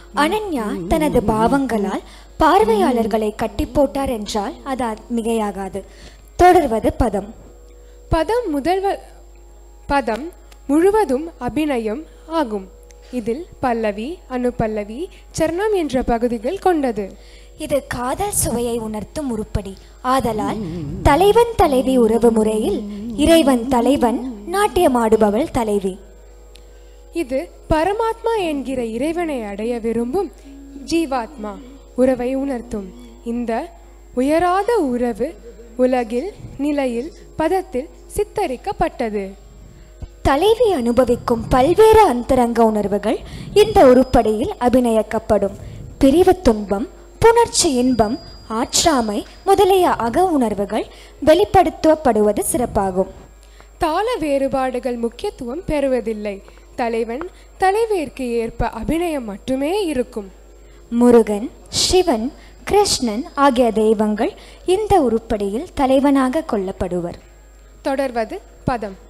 அனன்யா தனது பாவங்களால் பார்வையாளர்களை கட்டி போட்டார் என்றால் அது அ- மிகையாகாது தொடர்வது பதம் பதம் முதல்வ பதம் முழுவதும் அபிநயம் ஆகும் இதில் பல்லவி அனுபல்லவி சரணம் என்ற பகுதிகள் கொண்டது இது காதல் சுவையை உணர்த்தும் உருப்படி ஆதலால் தலைவன் தலைவி உறவு முறையில் இறைவன் தலைவன் நாட்டியமாடுபவள் தலைவி இது பரமாத்மா என்கிற இறைவனை அடைய விரும்பும் ஜீவாத்மா உறவை உணர்த்தும் இந்த உயராத உறவு உலகில் நிலையில் பதத்தில் சித்தரிக்கப்பட்டது தலைவி அனுபவிக்கும் பல்வேறு அந்தரங்க உணர்வுகள் இந்த உருப்படியில் அபிநயிக்கப்படும் பிரிவு துன்பம் புணர்ச்சி இன்பம் ஆற்றாமை முதலிய அக உணர்வுகள் வெளிப்படுத்தப்படுவது சிறப்பாகும் தாள வேறுபாடுகள் முக்கியத்துவம் பெறுவதில்லை தலைவன் தலைவிற்கு ஏற்ப அபிநயம் மட்டுமே இருக்கும் முருகன் சிவன் கிருஷ்ணன் ஆகிய தெய்வங்கள் இந்த உருப்படியில் தலைவனாக கொள்ளப்படுவர் தொடர்வது பதம்